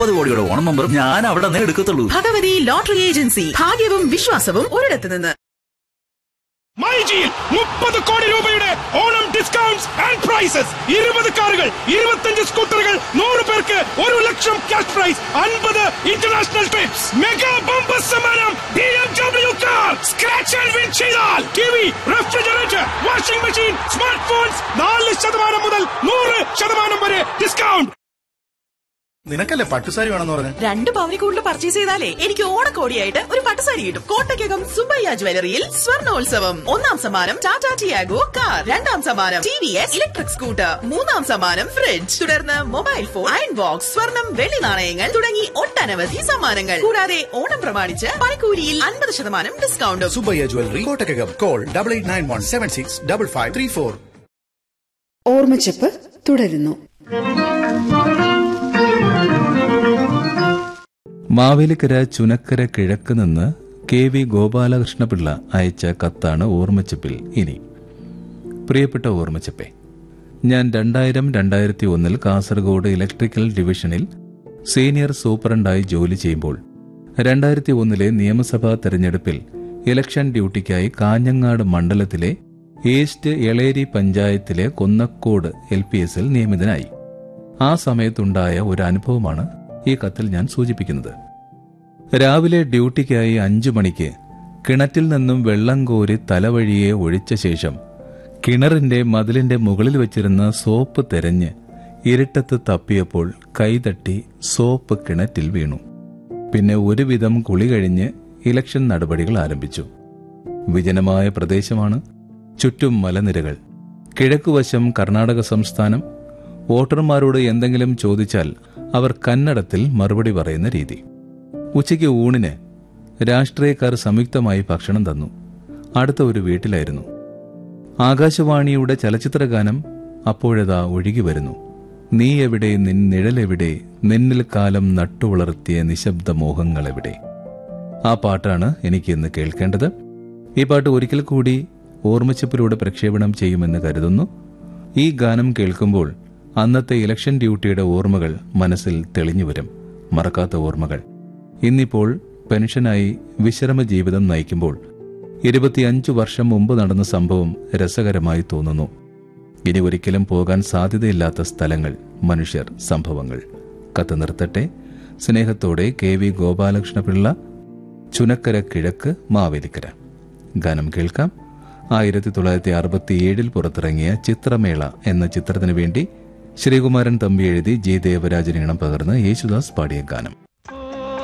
മുപ്പത് കോടിയുടെ ഓണം നമ്പർ ഞാൻ അവിടെ നിന്ന് എടുക്കത്തുള്ളൂ ഭഗവതി ലോട്ടറി ഏജൻസി ഭാഗ്യവും വിശ്വാസവും ഒരിടത്ത് നിന്ന് മൈജിയിൽ മുപ്പത് കോടി രൂപയുടെ ഓണം ഡിസ്കൗണ്ട്സ് ആൻഡ് പ്രൈസസ് ഇരുപത് കാറുകൾ ഇരുപത്തഞ്ച് സ്കൂട്ടറുകൾ നൂറ് പേർക്ക് ഒരു ലക്ഷം ക്യാഷ് പ്രൈസ് അൻപത് ഇന്റർനാഷണൽ ട്രിപ്സ് മെഗാ ബമ്പർ സമ്മാനം B M W car scratch and win ചെയ്താൽ T V refrigerator washing machine smart phones നാല് ശതമാനം മുതൽ നൂറ് ശതമാനം വരെ ഡിസ്കൗണ്ട് നിനക്കല്ലേ പട്ടുസാരി വേണമെന്ന് പറഞ്ഞു രണ്ട് പവനി കൂടുതൽ പർച്ചേസ് ചെയ്താലേ എനിക്ക് ഓണക്കോടിയായിട്ട് ഒരു പട്ടുസാരി കിട്ടും കോട്ടയ്ക്കകം സുബയ്യ ജ്വല്ലറിയിൽ സ്വർണോത്സവം ഒന്നാം സമ്മാനം ടാറ്റ ടിയാഗോ കാർ രണ്ടാം സമ്മാനം T V S electric scooter മൂന്നാം സമ്മാനം ഫ്രിഡ്ജ് തുടർന്ന് മൊബൈൽ ഫോൺ അയൺ ബോക്സ് സ്വർണം വെള്ളി നാണയങ്ങൾ തുടങ്ങി ഒട്ടനവധി സമ്മാനങ്ങൾ കൂടാതെ ഓണം പ്രമാണിച്ച് പണിക്കൂലിയിൽ അൻപത് ശതമാനം ഡിസ്കൗണ്ടും Subbayya jewellery Kottakkakam call double eight nine one seven six double five three four ഓർമ്മച്ചപ്പ് തുടരുന്നു മാവേലിക്കര ചുനക്കര കിഴക്ക് നിന്ന് കെ വി ഗോപാലകൃഷ്ണപിള്ള അയച്ച കത്താണ് ഓർമ്മച്ചപ്പിൽ ഇനി പ്രിയപ്പെട്ട ഓർമ്മച്ചപ്പെ ഞാൻ രണ്ടായിരം രണ്ടായിരത്തി ഒന്നിൽ കാസർഗോഡ് ഇലക്ട്രിക്കൽ ഡിവിഷനിൽ സീനിയർ സൂപ്രണ്ടായി ജോലി ചെയ്യുമ്പോൾ രണ്ടായിരത്തി ഒന്നിലെ നിയമസഭാ തെരഞ്ഞെടുപ്പിൽ ഇലക്ഷൻ ഡ്യൂട്ടിക്കായി കാഞ്ഞങ്ങാട് മണ്ഡലത്തിലെ ഈസ്റ്റ് എളേരി പഞ്ചായത്തിലെ കൊന്നക്കോട് എൽ പി എസിൽ നിയമിതനായി ആ സമയത്തുണ്ടായ ഒരു അനുഭവമാണ് ഈ കത്തിൽ ഞാൻ സൂചിപ്പിക്കുന്നത് രാവിലെ ഡ്യൂട്ടിക്കായി അഞ്ചു മണിക്ക് കിണറ്റിൽ നിന്നും വെള്ളം കോരി തലവഴിയെ ഒഴിച്ച ശേഷം കിണറിന്റെ മതിലിന്റെ മുകളിൽ വെച്ചിരുന്ന സോപ്പ് തെരഞ്ഞ് ഇരുട്ടത്ത് തപ്പിയപ്പോൾ കൈതട്ടി സോപ്പ് കിണറ്റിൽ വീണു പിന്നെ ഒരുവിധം കുളി കഴിഞ്ഞ് ഇലക്ഷൻ നടപടികൾ ആരംഭിച്ചു വിജനമായ പ്രദേശമാണ് ചുറ്റും മലനിരകൾ കിഴക്കുവശം കർണാടക സംസ്ഥാനം വോട്ടർമാരോട് എന്തെങ്കിലും ചോദിച്ചാൽ അവർ കന്നഡത്തിൽ മറുപടി പറയുന്ന രീതി ഉച്ചയ്ക്ക് ഊണിന് രാഷ്ട്രീയക്കാർ സംയുക്തമായി ഭക്ഷണം തന്നു അടുത്ത ഒരു വീട്ടിലായിരുന്നു ആകാശവാണിയുടെ ചലച്ചിത്ര ഗാനം അപ്പോഴതാ ഒഴുകി വരുന്നു നീ എവിടെ നിൻ നിഴലെവിടെ നിന്നിൽ കാലം നട്ടുവളർത്തിയ നിശബ്ദ മോഹങ്ങളെവിടെ ആ പാട്ടാണ് എനിക്ക് ഇന്ന് കേൾക്കേണ്ടത് ഈ പാട്ട് ഒരിക്കൽ കൂടി ഓർമ്മച്ചപ്പിലൂടെ പ്രക്ഷേപണം ചെയ്യുമെന്ന് കരുതുന്നു ഈ ഗാനം കേൾക്കുമ്പോൾ അന്നത്തെ ഇലക്ഷൻ ഡ്യൂട്ടിയുടെ ഓർമ്മകൾ മനസ്സിൽ തെളിഞ്ഞു വരും മറക്കാത്ത ഓർമ്മകൾ ഇന്നിപ്പോൾ പെൻഷനായി വിശ്രമ ജീവിതം നയിക്കുമ്പോൾ ഇരുപത്തിയഞ്ചു വർഷം മുമ്പ് നടന്ന സംഭവം രസകരമായി തോന്നുന്നു ഇനി ഒരിക്കലും പോകാൻ സാധ്യതയില്ലാത്ത സ്ഥലങ്ങൾ മനുഷ്യർ സംഭവങ്ങൾ കത്ത് നിർത്തട്ടെ സ്നേഹത്തോടെ കെ വി ഗോപാലകൃഷ്ണപിള്ള ചുനക്കര കിഴക്ക് മാവേലിക്കര ഗാനം കേൾക്കാം ആയിരത്തി തൊള്ളായിരത്തി അറുപത്തിയേഴിൽ പുറത്തിറങ്ങിയ ചിത്രമേള എന്ന ചിത്രത്തിനു വേണ്ടി ശ്രീകുമാരൻ തമ്പി എഴുതി ജി ദേവരാജൻ ഈണം പകർന്ന് യേശുദാസ് പാടിയ ഗാനം